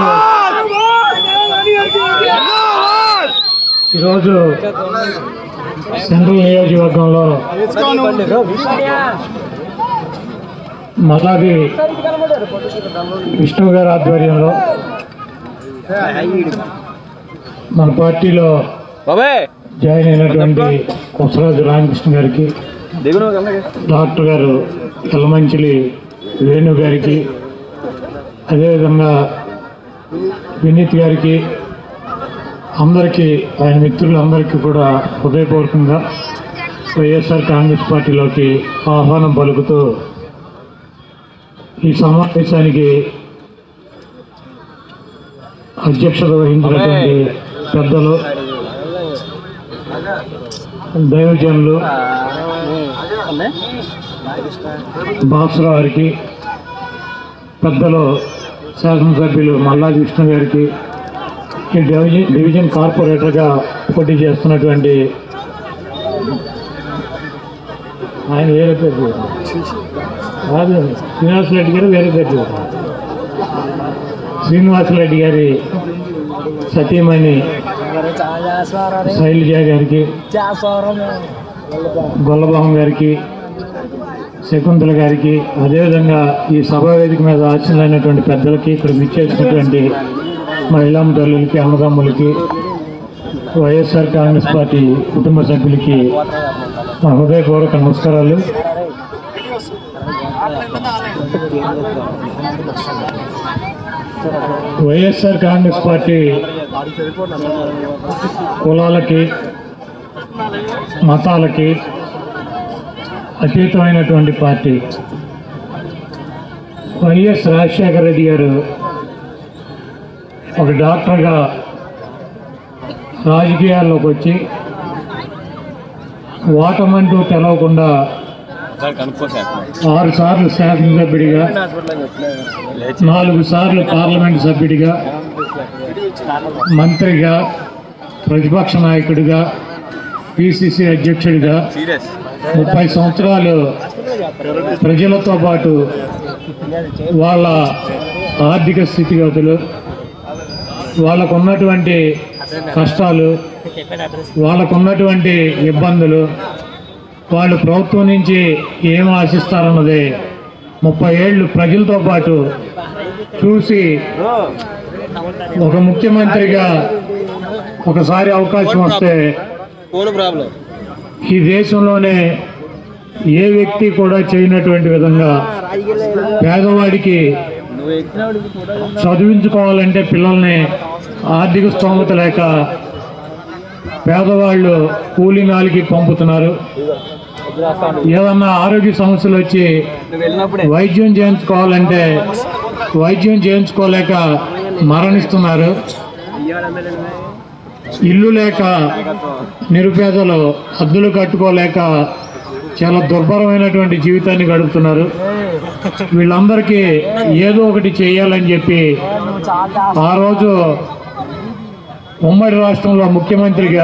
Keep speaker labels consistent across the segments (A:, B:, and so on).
A: ఈరోజు సెంట్రల్ నియోజకవర్గంలో మల్లాది విష్ణు గారి ఆధ్వర్యంలో మన పార్టీలో
B: బాబాయ్
A: జాయిన్ అయినటువంటి కొసరాజు రామకృష్ణ గారికి
B: దిగును
A: డాక్టర్ గారు ఎల్లమంచిలి వేణు గారికి అదేవిధంగా వినీత్ గారికి అందరికీ ఆయన మిత్రులందరికీ కూడా హృదయపూర్వకంగా వైఎస్ఆర్ కాంగ్రెస్ పార్టీలోకి ఆహ్వానం పలుకుతూ ఈ సమావేశానికి అధ్యక్షత వహించినటువంటి పెద్దలు దైవజనులు బాసురావు గారికి పెద్దలు శాసనసభ్యులు మల్లాది విష్ణు గారికి ఈ డివిజన్ డివిజన్ కార్పొరేటర్గా పోటీ చేస్తున్నటువంటి ఆయన వేరే పేరు చెప్పారు. కాదు శ్రీనివాసరెడ్డి గారు వేరే పేరు చెప్పారు. శ్రీనివాసరెడ్డి గారి సతీమణి శైలజ గారికి గొల్లబాబు గారికి శకుంతల గారికి అదేవిధంగా ఈ సభా వేదిక మీద ఆశీలైనటువంటి పెద్దలకి ఇక్కడ విచ్చేసినటువంటి మహిళా తల్లులకి అన్నదమ్ములకి వైఎస్ఆర్ కాంగ్రెస్ పార్టీ కుటుంబ సభ్యులకి మా హృదయపూర్వక నమస్కారాలు వైఎస్ఆర్ కాంగ్రెస్ పార్టీ కులాలకి మతాలకి అతీతమైనటువంటి పార్టీ వైఎస్ రాజశేఖర రెడ్డి గారు ఒక డాక్టర్గా రాజకీయాల్లోకి వచ్చి ఓటమంటూ తెలవకుండా
B: కనుక్కో సార్
A: ఆరు సార్లు శాసనసభ్యుడిగా నాలుగు సార్లు పార్లమెంట్ సభ్యుడిగా మంత్రిగా ప్రతిపక్ష నాయకుడిగా పిసిసి అధ్యక్షుడిగా
B: సీరియస్
A: ముప్పై సంవత్సరాలు ప్రజలతో పాటు వాళ్ళ ఆర్థిక స్థితిగతులు వాళ్ళకు ఉన్నటువంటి కష్టాలు వాళ్ళకు ఉన్నటువంటి ఇబ్బందులు వాళ్ళు ప్రభుత్వం నుంచి ఏం ఆశిస్తారన్నది ముప్పై ఏళ్ళు ప్రజలతో పాటు చూసి ఒక ముఖ్యమంత్రిగా ఒకసారి అవకాశం వస్తే
B: ఫోన్ ప్రాబ్లం
A: ఈ దేశంలోనే ఏ వ్యక్తి కూడా చేయనటువంటి విధంగా పేదవాడికి
B: నువ్వు ఎక్కినవాడికి ఫోటో
A: చదివించుకోవాలంటే పిల్లల్ని ఆర్థిక స్తోమత లేక పేదవాళ్ళు కూలి నాలికి పంపుతున్నారు ఏదన్నా ఆరోగ్య సమస్యలు వచ్చి
B: నువ్వు వెళ్ళినప్పుడే
A: వైద్యం చేయించుకోవాలంటే వైద్యం చేయించుకోలేక మరణిస్తున్నారు ఇల్లు లేక నిరుపేదలు అద్దులు కట్టుకోలేక చాలా దుర్భరమైనటువంటి జీవితాన్ని గడుపుతున్నారు వీళ్ళందరికీ ఏదో ఒకటి చేయాలని చెప్పి ఆ రోజు ఉమ్మడి రాష్ట్రంలో ముఖ్యమంత్రిగా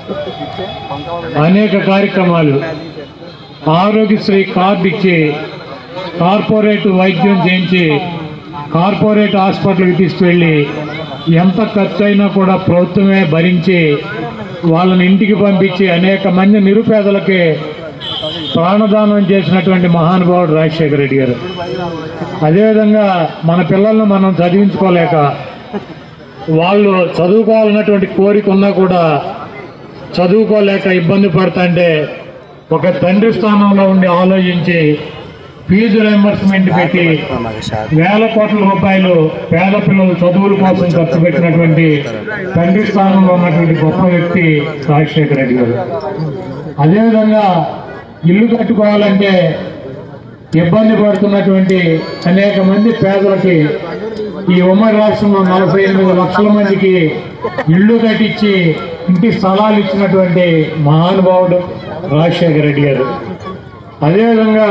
A: అనేక కార్యక్రమాలు ఆరోగ్యశ్రీ కార్డు ఇచ్చి కార్పొరేట్ వైద్యం చేయించి కార్పొరేట్ హాస్పిటల్కి తీసుకువెళ్ళి ఎంత ఖర్చు అయినా కూడా ప్రభుత్వమే భరించి వాళ్ళని ఇంటికి పంపించి అనేక మంది నిరుపేదలకి ప్రాణదానం చేసినటువంటి మహానుభావుడు రాజశేఖర రెడ్డి గారు అదేవిధంగా మన పిల్లల్ని మనం చదివించుకోలేక వాళ్ళు చదువుకోవాలన్నటువంటి కోరిక ఉన్నా కూడా చదువుకోలేక ఇబ్బంది పడుతుంటే ఒక తండ్రి స్థానంలో ఉండి ఆలోచించి ఫీజు రియంబర్స్మెంట్ పెట్టి వేల కోట్ల రూపాయలు పేద పిల్లల చదువుల కోసం ఖర్చు పెట్టినటువంటి తండ్రి స్థానంలో ఉన్నటువంటి గొప్ప వ్యక్తి రాజశేఖర రెడ్డి గారు అదేవిధంగా ఇల్లు కట్టుకోవాలంటే ఇబ్బంది పడుతున్నటువంటి అనేక మంది పేదలకి ఈ ఉమ్మడి రాష్ట్రంలో నలభై ఎనిమిది లక్షల మందికి ఇళ్ళు కట్టించి ఇంటి స్థలాలు ఇచ్చినటువంటి మహానుభావుడు రాజశేఖర రెడ్డి గారు అదేవిధంగా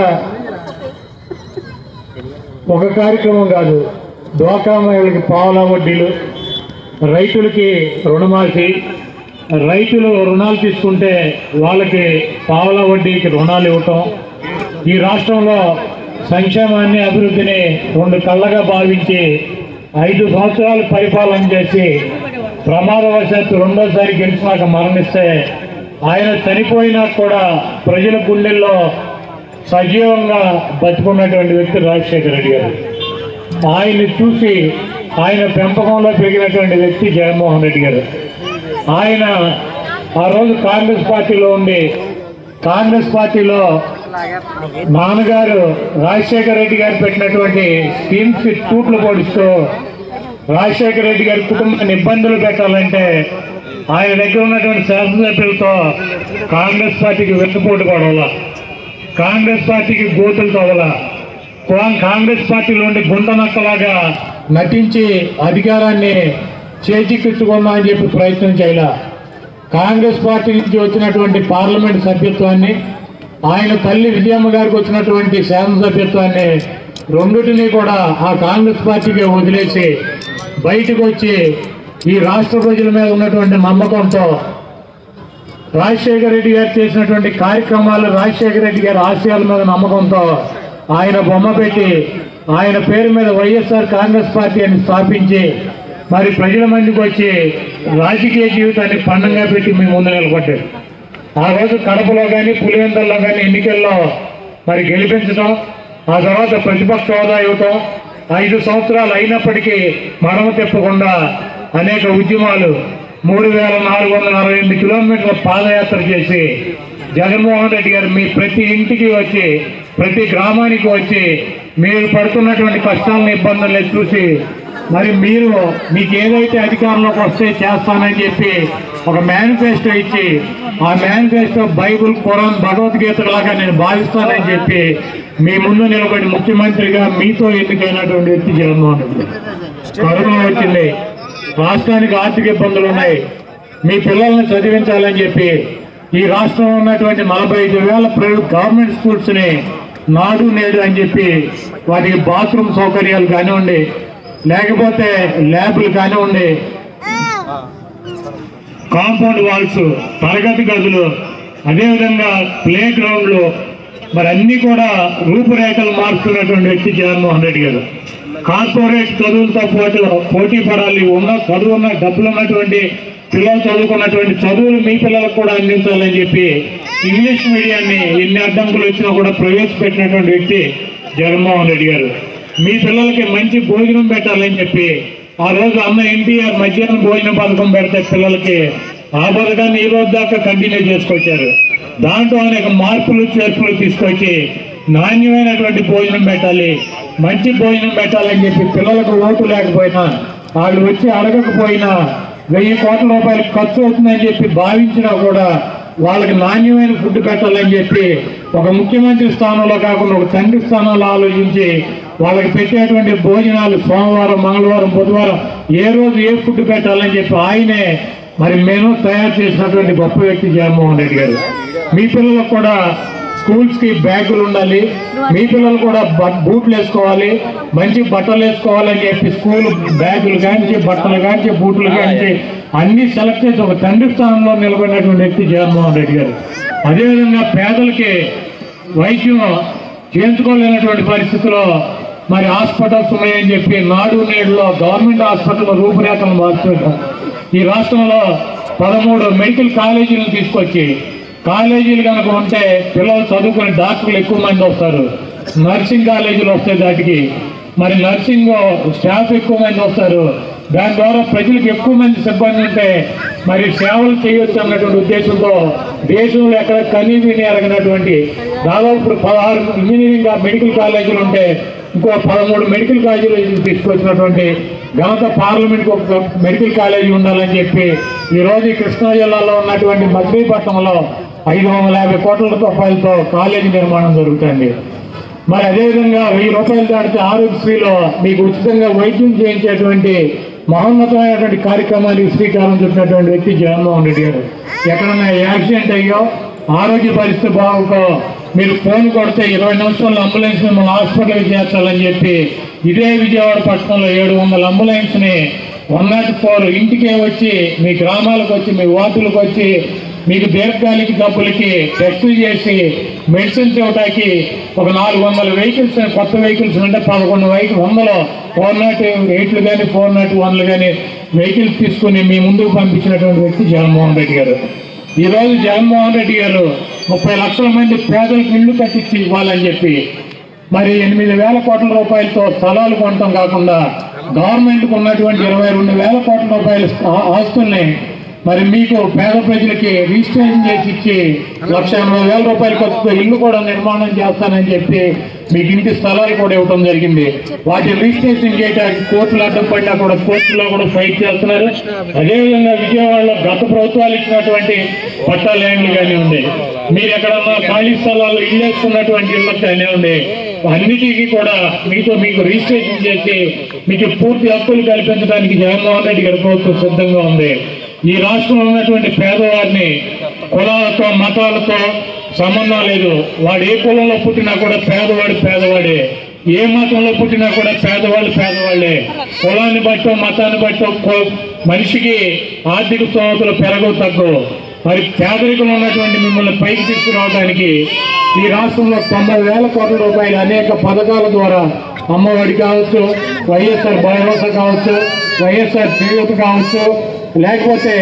A: ఒక కార్యక్రమం కాదు డ్వాక్రా మహిళలకి పావలా వడ్డీలు రైతులకి రుణమాఫీ రైతులు రుణాలు తీసుకుంటే వాళ్ళకి పావలా వడ్డీకి రుణాలు ఇవ్వటం ఈ రాష్ట్రంలో సంక్షేమాన్ని అభివృద్ధిని రెండు కళ్ళగా భావించి ఐదు సంవత్సరాలు పరిపాలన చేసి ప్రమాదవశాత్తు రెండోసారి గెలిచినాక మరణిస్తే ఆయన చనిపోయినా కూడా ప్రజల గుండెల్లో సజీవంగా బతుకున్నటువంటి వ్యక్తి రాజశేఖర రెడ్డి గారు ఆయన్ని చూసి ఆయన పెంపకంలో పెరిగినటువంటి వ్యక్తి జగన్మోహన్ రెడ్డి గారు ఆయన ఆ రోజు కాంగ్రెస్ పార్టీలో ఉండి కాంగ్రెస్ పార్టీలో నాన్నగారు రాజశేఖర రెడ్డి గారు పెట్టినటువంటి స్కీమ్స్ తూట్లు పొడుస్తూ రాజశేఖర రెడ్డి గారి కుటుంబాన్ని ఇబ్బందులు పెట్టాలంటే ఆయన దగ్గర ఉన్నటువంటి శాసనసభ్యులతో కాంగ్రెస్ పార్టీకి వెన్నుపోటు పడవల కాంగ్రెస్ పార్టీకి గోతులు తవ్వాల కా- కాంగ్రెస్ పార్టీలో ఉండి గుండనక్కలాగా నటించి అధికారాన్ని చేజిక్కించుకుందాం అని చెప్పి ప్రయత్నం చేయాల కాంగ్రెస్ పార్టీ నుంచి వచ్చినటువంటి పార్లమెంట్ సభ్యత్వాన్ని ఆయన తల్లి విజయమ్మ గారికి వచ్చినటువంటి శాసనసభ్యత్వాన్ని రెండింటినీ కూడా ఆ కాంగ్రెస్ పార్టీకి వదిలేసి బయటకు వచ్చి ఈ రాష్ట్ర ప్రజల మీద ఉన్నటువంటి నమ్మకంతో రాజశేఖర రెడ్డి గారు చేసినటువంటి కార్యక్రమాలు రాజశేఖర రెడ్డి గారి ఆశయాల మీద నమ్మకంతో ఆయన బొమ్మ పెట్టి ఆయన పేరు మీద వైఎస్ఆర్ కాంగ్రెస్ పార్టీ అని స్థాపించి మరి ప్రజల మందికి వచ్చి రాజకీయ జీవితాన్ని పండంగా పెట్టి మీ ముందు నిలబడ్డారు ఆ రోజు కడపలో కానీ పులివెందల్లో కానీ ఎన్నికల్లో మరి గెలిపించడం ఆ తర్వాత ప్రతిపక్ష హోదా ఇవ్వటం ఐదు సంవత్సరాలు అయినప్పటికీ మడమ తిప్పకుండా అనేక ఉద్యమాలు మూడు వేల నాలుగు వందల అరవై ఎనిమిది కిలోమీటర్ల పాదయాత్ర చేసి జగన్మోహన్ రెడ్డి గారు మీ ప్రతి ఇంటికి వచ్చి ప్రతి గ్రామానికి వచ్చి మీరు పడుతున్నటువంటి కష్టాలను ఇబ్బందుల్ని చూసి మరి మీరు మీకు ఏదైతే అధికారంలోకి వస్తే చేస్తానని చెప్పి ఒక మేనిఫెస్టో ఇచ్చి ఆ మేనిఫెస్టో బైబుల్ ఖురాన్ భగవద్గీత లాగా నేను భావిస్తానని చెప్పి మీ ముందు నిలబడి ముఖ్యమంత్రిగా మీతో ఎన్నికైనటువంటి వ్యక్తి జగన్మోహన్ రెడ్డి కరోనా వచ్చింది రాష్ట్రానికి ఆర్థిక ఇబ్బందులు ఉన్నాయి మీ పిల్లల్ని చదివించాలని చెప్పి ఈ రాష్ట్రంలో ఉన్నటువంటి నలభై ఐదు వేల ప్రైవేట్ గవర్నమెంట్ స్కూల్స్ ని నాడు నేడు అని చెప్పి వాటికి బాత్రూమ్ సౌకర్యాలు కానివ్వండి లేకపోతే ల్యాబ్లు కానివ్వండి కాంపౌండ్ వాల్స్ తరగతి గదులు అదేవిధంగా ప్లే గ్రౌండ్లు మరి అన్ని కూడా రూపురేఖలు మార్చుకున్నటువంటి వ్యక్తి జగన్మోహన్ రెడ్డి గారు కార్పొరేట్ చదువులతో పోటీ పోటీ పడాలి ఉన్న చదువు ఉన్న డబ్బులు ఉన్నటువంటి పిల్లలు చదువుకున్నటువంటి చదువులు మీ పిల్లలకు కూడా అందించాలని చెప్పి ఇంగ్లీష్ మీడియాన్ని ఎన్ని అడ్డంకులు వచ్చినా కూడా ప్రవేశపెట్టినటువంటి వ్యక్తి జగన్మోహన్ రెడ్డి గారు మీ పిల్లలకి మంచి భోజనం పెట్టాలని చెప్పి ఆ రోజు అన్న ఎన్టీఆర్ మధ్యాహ్నం భోజన పథకం పెడితే పిల్లలకి ఆ పథకాన్ని ఈ రోజు దాకా కంటిన్యూ చేసుకొచ్చారు దాంట్లో అనేక మార్పులు చేర్పులు తీసుకొచ్చి నాణ్యమైనటువంటి భోజనం పెట్టాలి మంచి భోజనం పెట్టాలని చెప్పి పిల్లలకు ఓటు లేకపోయినా వాళ్ళు వచ్చి అడగకపోయినా వెయ్యి కోట్ల రూపాయలు ఖర్చు అవుతుందని చెప్పి భావించినా కూడా వాళ్ళకి నాణ్యమైన ఫుడ్ పెట్టాలని చెప్పి ఒక ముఖ్యమంత్రి స్థానంలో కాకుండా ఒక తండ్రి స్థానంలో ఆలోచించి వాళ్ళకి పెట్టేటువంటి భోజనాలు సోమవారం మంగళవారం బుధవారం ఏ రోజు ఏ ఫుడ్ పెట్టాలని చెప్పి ఆయనే మరి మెనూ తయారు చేసినటువంటి గొప్ప వ్యక్తి జగన్మోహన్ రెడ్డి గారు మీ పిల్లలకు కూడా స్కూల్స్ కి బ్యాగులు ఉండాలి మీ పిల్లలు కూడా బ- బూట్లు వేసుకోవాలి మంచి బట్టలు వేసుకోవాలని చెప్పి స్కూల్ బ్యాగులు కానించి బట్టలు కానించి బూట్లు కానించి అన్ని సెలెక్ట్ చేసి ఒక తండ్రి స్థానంలో నిలబడినటువంటి వ్యక్తి జగన్మోహన్ రెడ్డి గారు అదేవిధంగా పేదలకి వైద్యం చేయించుకోలేనటువంటి పరిస్థితిలో మరి హాస్పిటల్స్ ఉన్నాయని చెప్పి నాడు నేడులో గవర్నమెంట్ హాస్పిటల్ రూపురేఖలు మార్చడం ఈ రాష్ట్రంలో పదమూడు మెడికల్ కాలేజీలను తీసుకొచ్చి కాలేజీలు కనుక ఉంటే పిల్లలు చదువుకునే డాక్టర్లు ఎక్కువ మంది వస్తారు నర్సింగ్ కాలేజీలు వస్తాయి దాటికి మరి నర్సింగ్ స్టాఫ్ ఎక్కువ మంది వస్తారు దాని ద్వారా ప్రజలకు ఎక్కువ మంది సిబ్బంది ఉంటే మరి సేవలు చేయొచ్చు అన్నటువంటి ఉద్దేశంతో దేశంలో ఎక్కడ కనీ విని ఎరగినటువంటి దాదాపు ఇప్పుడు పదహారు ఇంజనీరింగ్ మెడికల్ కాలేజీలు ఉంటే ఇంకో పదమూడు మెడికల్ కాలేజీలు తీసుకొచ్చినటువంటి ఘనత పార్లమెంట్ ఒక మెడికల్ కాలేజీ ఉండాలని చెప్పి ఈ రోజు ఈ కృష్ణా జిల్లాలో ఉన్నటువంటి మచిలీపట్నంలో ఐదు వందల యాభై కోట్ల రూపాయలతో కాలేజీ నిర్మాణం జరుగుతుంది మరి అదేవిధంగా వెయ్యి రూపాయలు దాటితే ఆరోగ్యశ్రీలో మీకు ఉచితంగా వైద్యం చేయించేటువంటి మహోన్నతమైనటువంటి కార్యక్రమానికి శ్రీకారం చుట్టినటువంటి వ్యక్తి జగన్మోహన్ రెడ్డి గారు ఎక్కడన్నా యాక్సిడెంట్ అయ్యో ఆరోగ్య పరిస్థితి బాగుకో మీరు ఫోన్ కొడితే ఇరవై నిమిషాల్లో అంబులెన్స్ మిమ్మల్ని హాస్పిటల్కి చేర్చాలని చెప్పి ఇదే విజయవాడ పట్టణంలో ఏడు వందల అంబులెన్స్ ని వన్ నాట్ ఫోర్ ఇంటికే వచ్చి మీ గ్రామాలకు వచ్చి మీ వార్డులకు వచ్చి మీకు దీర్ఘకాలిక జబ్బులకి టెస్టులు చేసి మెడిసిన్స్ ఇవ్వడానికి ఒక నాలుగు వందల వెహికల్స్ కొత్త వెహికల్స్ అంటే పదకొండు వెహికల్ వందలు ఫోర్ నాట్ ఎయిట్లు కానీ ఫోర్ నాట్ వన్లు కానీ వెహికల్స్ తీసుకుని మీ ముందుకు పంపించినటువంటి వ్యక్తి జగన్మోహన్ రెడ్డి గారు ఈ రోజు జగన్మోహన్ రెడ్డి గారు ముప్పై లక్షల మంది పేదలకు ఇల్లు కట్టించి ఇవ్వాలని చెప్పి మరి ఎనిమిది వేల కోట్ల రూపాయలతో స్థలాలు కొనటం కాకుండా గవర్నమెంట్కి ఉన్నటువంటి ఇరవై రెండు వేల కోట్ల రూపాయల ఆ- ఆస్తుల్ని మరి మీకు పేద ప్రజలకి రిజిస్ట్రేషన్ చేసి ఇచ్చి లక్ష ఎనభై వేల రూపాయల ఖర్చుతో ఇల్లు కూడా నిర్మాణం చేస్తానని చెప్పి మీకు ఇంటి స్థలాలు కూడా ఇవ్వడం జరిగింది వాటి రిజిస్ట్రేషన్ చేయడానికి కోర్టులు అడ్డం పడినా కూడా కోర్టులో కూడా ఫైట్ చేస్తున్నారు అదేవిధంగా విజయవాడలో గత ప్రభుత్వాలు ఇచ్చినటువంటి పట్టా ల్యాండ్లు కానివ్వండి మీరు ఎక్కడన్నా ఖాళీ స్థలాల్లో ఇల్లు వేసుకున్నటువంటి ఇళ్ళకి కానివ్వండి అన్నిటికీ కూడా మీతో మీకు రిజిస్ట్రేషన్ చేసి మీకు పూర్తి హక్కులు కల్పించడానికి జగన్మోహన్ రెడ్డి గారి ప్రభుత్వం సిద్ధంగా ఉంది ఈ రాష్ట్రంలో ఉన్నటువంటి పేదవారిని కులాలతో మతాలతో సంబంధం లేదు వాడు ఏ కులంలో పుట్టినా కూడా పేదవాడు పేదవాడే ఏ మతంలో పుట్టినా కూడా పేదవాళ్ళు పేదవాళ్ళే కులాన్ని బట్టో మతాన్ని బట్టో కో- మనిషికి ఆర్థిక స్తోమతలు పెరగవు తగ్గవు మరి పేదరికంలో ఉన్నటువంటి మిమ్మల్ని పైకి తీసుకురావడానికి ఈ రాష్ట్రంలో తొంభై వేల కోట్ల రూపాయలు అనేక పథకాల ద్వారా అమ్మఒడి కావచ్చు వైఎస్ఆర్ భరోసా కావచ్చు వైఎస్ఆర్ చేయూత కావచ్చు లేకపోతే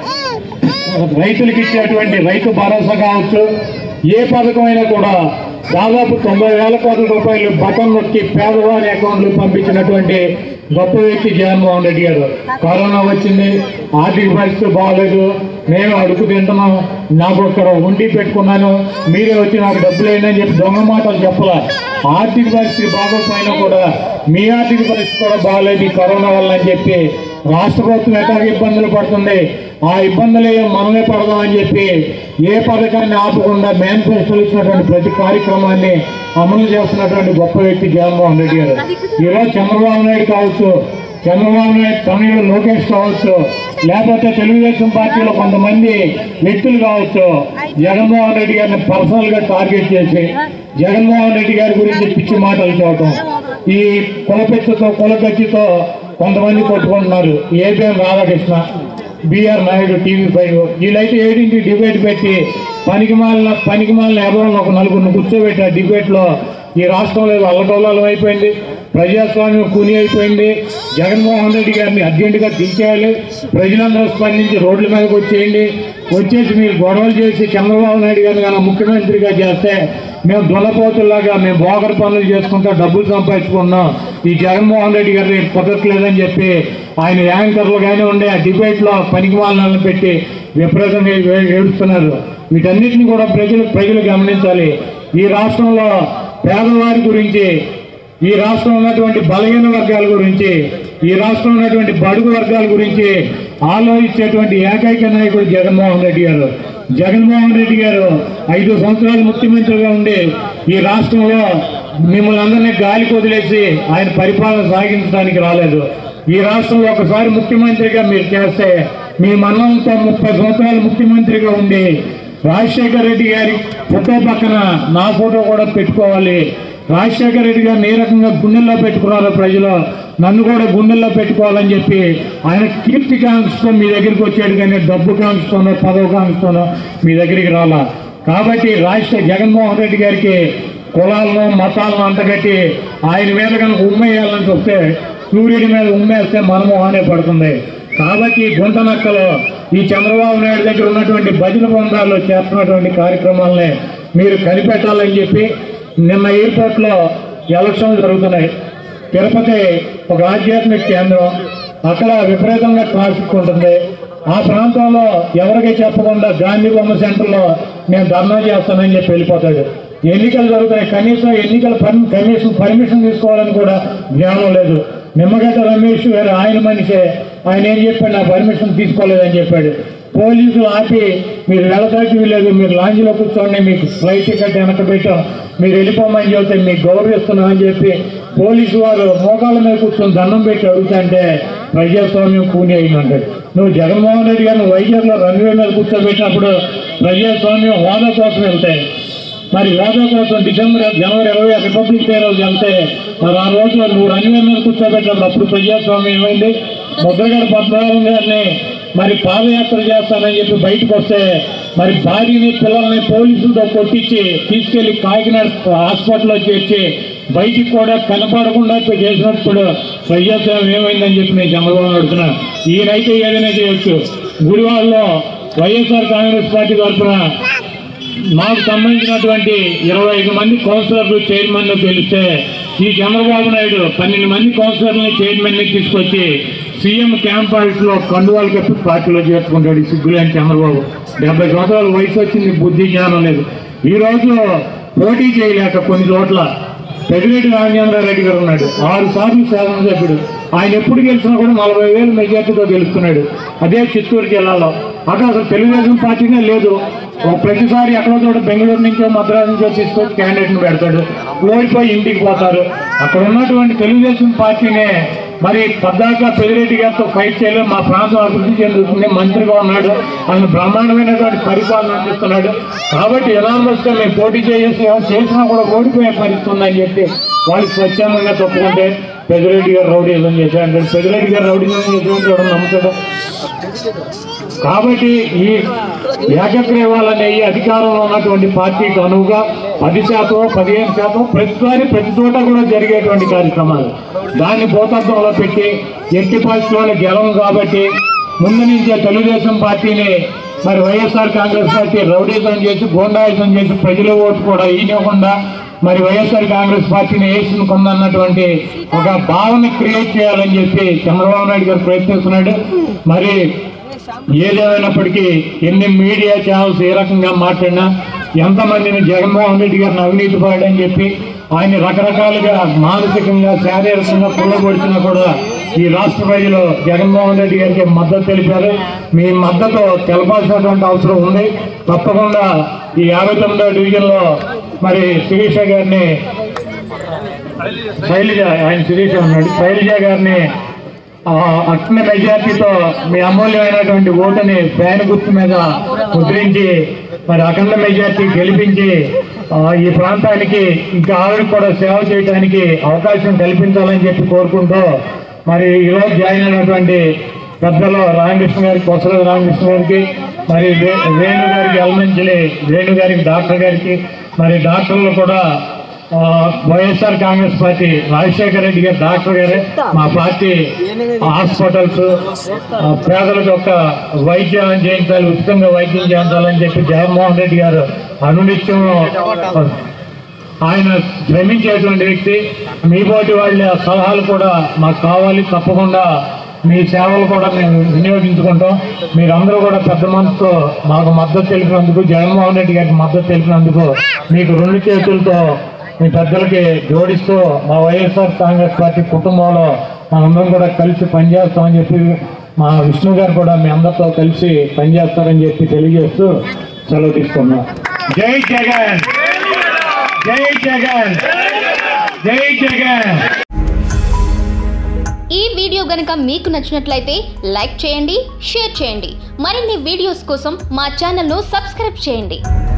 A: రైతులకు ఇచ్చేటువంటి రైతు భరోసా కావచ్చు ఏ పథకమైనా కూడా దాదాపు తొంభై వేల కోట్ల రూపాయలు బటన్ నొక్కి పేదవారి అకౌంట్లు పంపించినటువంటి గొప్ప వ్యక్తి జగన్మోహన్ రెడ్డి గారు కరోనా వచ్చింది ఆర్థిక పరిస్థితి బాగలేదు నేను అడుగు తింటున్నాం నాకు ఒక ఉండి పెట్టుకున్నాను మీరే వచ్చి నాకు డబ్బులు వేయండి అని చెప్పి దొంగ మాటలు చెప్పలా ఆర్థిక పరిస్థితి బాగోకపోయినా కూడా మీ ఆర్థిక పరిస్థితి కూడా బాగలేదు ఈ కరోనా వల్ల అని చెప్పి రాష్ట్ర ప్రభుత్వం ఎక్కడ ఇబ్బందులు పడుతుంది ఆ ఇబ్బందులు మనమే పడదామని చెప్పి ఏ పథకాన్ని ఆపకుండా మేనిఫెస్టోలు ఇచ్చినటువంటి ప్రతి కార్యక్రమాన్ని అమలు చేస్తున్నటువంటి గొప్ప వ్యక్తి జగన్మోహన్ రెడ్డి గారు ఈరోజు చంద్రబాబు నాయుడు కావచ్చు చంద్రబాబు నాయుడు తమిళ లోకేష్ కావచ్చు లేకపోతే తెలుగుదేశం పార్టీలో కొంతమంది వ్యక్తులు కావచ్చు జగన్మోహన్ రెడ్డి గారిని పర్సనల్ గా టార్గెట్ చేసి జగన్మోహన్ రెడ్డి గారి గురించి పిచ్చి మాటలు చెప్పడం ఈ కులపెచ్చతో కులగచ్చితో కొంతమంది కొట్టుకుంటున్నారు ABN Radhakrishna BR Naidu TV five వీళ్ళైతే ఏడింటి డిబేట్ పెట్టి పనికి మాలిన పనికి మాలిన ఎవరో ఒక నలుగురిని కూర్చోబెట్టి ఆ డిబేట్ లో ఈ రాష్ట్రంలో ఏదో అల్లకల్లోలం అయిపోయింది ప్రజాస్వామ్యం కూని అయిపోయింది జగన్మోహన్ రెడ్డి గారిని అర్జెంటుగా దించేయాలి ప్రజలందరూ స్పందించి రోడ్ల మీదకి వచ్చేయండి వచ్చేసి మీరు గొడవలు చేసి చంద్రబాబు నాయుడు గారిని కానీ ముఖ్యమంత్రిగా చేస్తే మేము దున్నపోతుల్లాగా మేము బోగర పనులు చేసుకుంటా డబ్బులు సంపాదించుకున్నాం ఈ జగన్మోహన్ రెడ్డి గారిని కుదరట్లేదని చెప్పి ఆయన యాంకర్లు కానీ ఉండే ఆ డిబేట్ లో పనికి వాళ్ళని పెట్టి విపరీతంగా ఏ- ఏడుస్తున్నారు వీటన్నిటిని కూడా ప్రజలు ప్రజలు గమనించాలి ఈ రాష్ట్రంలో పేదవారి గురించి ఈ రాష్ట్రంలో ఉన్నటువంటి బలహీన వర్గాల గురించి ఈ రాష్ట్రంలో ఉన్నటువంటి బడుగు వర్గాల గురించి ఆలోచించేటువంటి ఏకైక నాయకుడు జగన్మోహన్ రెడ్డి గారు జగన్మోహన్ రెడ్డి గారు ఐదు సంవత్సరాలు ముఖ్యమంత్రిగా ఉండి ఈ రాష్ట్రంలో మిమ్మల్ని అందరినీ గాలికి వదిలేసి ఆయన పరిపాలన సాగించడానికి రాలేదు ఈ రాష్ట్రంలో ఒకసారి ముఖ్యమంత్రిగా మీరు చేస్తే మీ మన్నంతో ముప్పై సంవత్సరాలు ముఖ్యమంత్రిగా ఉండి రాజశేఖర రెడ్డి గారి ఫోటో పక్కన నా ఫోటో కూడా పెట్టుకోవాలి రాజశేఖర రెడ్డి గారిని ఏ రకంగా గుండెల్లో పెట్టుకున్నారో ప్రజలు నన్ను కూడా గుండెల్లో పెట్టుకోవాలని చెప్పి ఆయన కీర్తి కాంక్షతో మీ దగ్గరికి వచ్చాడు కానీ డబ్బు కాంక్షతోనో పదవి కాంక్షతోనో మీ దగ్గరికి రాలా కాబట్టి రాష్ట్ర జగన్మోహన్ రెడ్డి గారికి కులాలను మతాలను అంటగట్టి ఆయన మీద కనుక ఉమ్మేయాలని చూస్తే సూర్యుడి మీద ఉమ్మేస్తే మనము హానే పడుతుంది కాబట్టి ఈ గుంట నక్కలో ఈ చంద్రబాబు నాయుడు దగ్గర ఉన్నటువంటి భజన బృందాల్లో చేస్తున్నటువంటి కార్యక్రమాలని మీరు కనిపెట్టాలని చెప్పి నిన్న ఎయిర్పోర్ట్ లో ఎలక్షన్లు జరుగుతున్నాయి తిరుపతి ఒక ఆధ్యాత్మిక కేంద్రం అక్కడ విపరీతంగా ట్రాఫిక్ ఉంటుంది ఆ ప్రాంతంలో ఎవరికి చెప్పకుండా గాంధీ బొమ్మ సెంటర్లో నేను ధర్నా చేస్తానని చెప్పి వెళ్ళిపోతాడు ఎన్నికలు జరుగుతాయి కనీసం ఎన్నికల పర్మి- కమిషన్ పర్మిషన్ తీసుకోవాలని కూడా జ్ఞానం లేదు నిమ్మగడ్డ రమేష్ గారు ఆయన మనిషే ఆయన ఏం చెప్పాడు నా పర్మిషన్ తీసుకోలేదని చెప్పాడు పోలీసులు ఆపి మీరు వెళ్ళడానికి వీలేదు మీరు లాంజ్లో కూర్చోండి మీకు ఫ్లైట్ టికెట్ వెనక పెట్టాం మీరు వెళ్ళిపోమని చెబితే మీకు గౌరవిస్తున్నాం అని చెప్పి పోలీసు వారు మోకాళ్ళ మీద కూర్చొని దండం పెట్టి అడుగుతుంటే ప్రజాస్వామ్యం కూని అయిందంటాడు నువ్వు జగన్మోహన్ రెడ్డి గారిని వైజాగ్లో రన్వే మీద కూర్చోబెట్టినప్పుడు ప్రజాస్వామ్యం హోదా కోసం వెళ్తాయి మరి హోదా కోసం డిసెంబర్ జనవరి ఇరవై రిపబ్లిక్ డే రోజు వెళ్తే మరి ఆ రోజు నువ్వు రన్వే మీద కూర్చోబెట్టినప్పుడు అప్పుడు ప్రజాస్వామ్యం ఏమైంది ముద్రగడ పద్మనాభం గారిని మరి పాదయాత్ర చేస్తానని చెప్పి బయటకు వస్తే మరి భార్యని పిల్లల్ని పోలీసులతో కొట్టించి తీసుకెళ్లి కాకినాడ హాస్పిటల్లో చేర్చి బయటికి కూడా కనపడకుండా ఇప్పుడు చేసినప్పుడు ప్రజాస్వామ్యం ఏమైందని చెప్పి నేను చంద్రబాబు అడుగుతున్నా ఈయనైతే ఏదైనా చేయొచ్చు గుడివాడలో వైఎస్ఆర్ కాంగ్రెస్ పార్టీ తరఫున మాకు సంబంధించినటువంటి ఇరవై ఐదు మంది కౌన్సిలర్లు చైర్మన్ తెలిస్తే ఈ చంద్రబాబు నాయుడు పన్నెండు మంది కౌన్సిలర్ని చైర్మన్ ని తీసుకొచ్చి సీఎం క్యాంప్ ఆఫీస్ లో కండువాలు కప్పి పార్టీలో చేర్చుకుంటాడు ఈ సిగ్గులేని చంద్రబాబు డెబ్బై సంవత్సరాల వయసు వచ్చింది బుద్ధి జ్ఞానం లేదు ఈ రోజు పోటీ చేయలేక కొన్ని చోట్ల పెద్దిరెడ్డి రామచంద్రారెడ్డి గారు ఉన్నాడు ఆరు సార్లు శాసనసభ్యుడు ఆయన ఎప్పుడు గెలిచినా కూడా నలభై వేలు మెజార్టీతో గెలుస్తున్నాడు అదే చిత్తూరు జిల్లాలో అక్కడ అసలు తెలుగుదేశం పార్టీనే లేదు ఒక ప్రతిసారి ఎక్కడో చోట బెంగళూరు నుంచో మద్రాసు నుంచో తీసుకొచ్చి క్యాండిడేట్ని పెడతాడు ఓడిపోయి ఇంటికి పోతారు అక్కడ ఉన్నటువంటి తెలుగుదేశం పార్టీనే మరి పద్దాక పెదిరెడ్డి గారితో ఫైట్ చేయలేదు మా ప్రాంతం అభివృద్ధి చెందుతుంది మంత్రిగా ఉన్నాడు ఆయన బ్రహ్మాండమైనటువంటి పరిపాలన అందిస్తున్నాడు కాబట్టి ఎనామస్ గా మేము పోటీ చేసి చేసినా కూడా ఓడిపోయే పరిస్థితి ఉందని చెప్పి వాళ్ళు స్వచ్ఛందంగా తప్పుకుంటే పెదిరెడ్డి గారు రౌడీజం చేశాడు పెదిరెడ్డి గారు రౌడీజం చేసేటువంటి ఎవరు నమ్ముతాడు కాబట్టి ఈ ఏకగ్రీవాలనే ఈ అధికారంలో ఉన్నటువంటి పార్టీకి అనువుగా పది శాతం పదిహేను శాతం ప్రతిసారి ప్రతి చోట కూడా జరిగేటువంటి కార్యక్రమాలు దాన్ని భూతత్వంలో పెట్టి ఎట్టి పరిస్థితుల్లో గెలవం కాబట్టి ముందు నుంచే తెలుగుదేశం పార్టీని మరి వైఎస్ఆర్ కాంగ్రెస్ పార్టీ రౌడీజం చేసి గోండాయిజం చేసి ప్రజల ఓటు కూడా ఈనివ్వకుండా మరి వైఎస్ఆర్ కాంగ్రెస్ పార్టీని వేసుకుందన్నటువంటి ఒక భావన క్రియేట్ చేయాలని చెప్పి చంద్రబాబు నాయుడు గారు ప్రయత్నిస్తున్నాడు మరి ఏదేమైనప్పటికీ ఎన్ని మీడియా ఛానల్స్ ఏ రకంగా మాట్లాడినా ఎంతమందిని జగన్మోహన్ రెడ్డి గారిని అవినీతి పడని చెప్పి ఆయన రకరకాలుగా మానసికంగా శారీరకంగా పుల్లగొడిచినా కూడా ఈ రాష్ట్ర ప్రజలు జగన్మోహన్ రెడ్డి గారికి మద్దతు తెలిపారు మీ మద్దతు తెలపాల్సినటువంటి అవసరం ఉంది తప్పకుండా ఈ యాభై తొమ్మిదో డివిజన్లో మరి శిరీష గారిని శైలజ ఆయన శిరీష ఉన్నాడు శైలజ గారిని ఆ, అట్న మెజార్టీతో మీ అమూల్యమైనటువంటి ఓటుని ఫ్యాన్ గుర్తు మీద ముద్రించి మరి అఖండ మెజార్టీ గెలిపించి ఆ, ఈ ప్రాంతానికి ఇంకా ఆవిడ కూడా సేవ చేయడానికి అవకాశం కల్పించాలని చెప్పి కోరుకుంటూ మరి ఈరోజు జాయిన్ అయినటువంటి పెద్దలు రామకృష్ణ గారికి కొసల రామకృష్ణ గారికి మరి వే- వేణు గారికి ఎల్మంచిలి వేణు గారికి డాక్టర్ గారికి మరి డాక్టర్లు కూడా ఆ, వైఎస్ఆర్ కాంగ్రెస్ పార్టీ రాజశేఖర రెడ్డి గారు డాక్టర్ గారే మా పార్టీ హాస్పిటల్స్ ఆ, పేదలకు యొక్క వైద్యం చేయించాలి ఉచితంగా వైద్యం చేయించాలని చెప్పి జగన్మోహన్ రెడ్డి గారు అనునిత్యం ఆయన శ్రమించేటువంటి వ్యక్తి మీ పోటీ వాళ్ళ సలహాలు కూడా మాకు కావాలి తప్పకుండా మీ సేవలు కూడా మేము వినియోగించుకుంటాం మీరందరూ కూడా పెద్ద మనసుతో మాకు మద్దతు తెలిపినందుకు జగన్మోహన్ రెడ్డి గారికి మద్దతు తెలిపినందుకు మీకు రెండు చేతులతో మీ పెద్దలకి జోడిస్తూ మా వైఎస్ఆర్ కాంగ్రెస్ పార్టీ కుటుంబంలో మనందరం కూడా కలిసి పనిచేస్తామని చెప్పి మా విష్ణు గారు కూడా మీ అందరితో కలిసి పనిచేస్తారని చెప్పి తెలియజేస్తూ సెలవు తీసుకున్నాం జై జగన్ జై జగన్ జై జగన్
C: ఈ వీడియో గనుక మీకు నచ్చినట్లయితే లైక్ చేయండి షేర్ చేయండి మరిన్ని వీడియోస్ కోసం మా ఛానల్ను సబ్స్క్రైబ్ చేయండి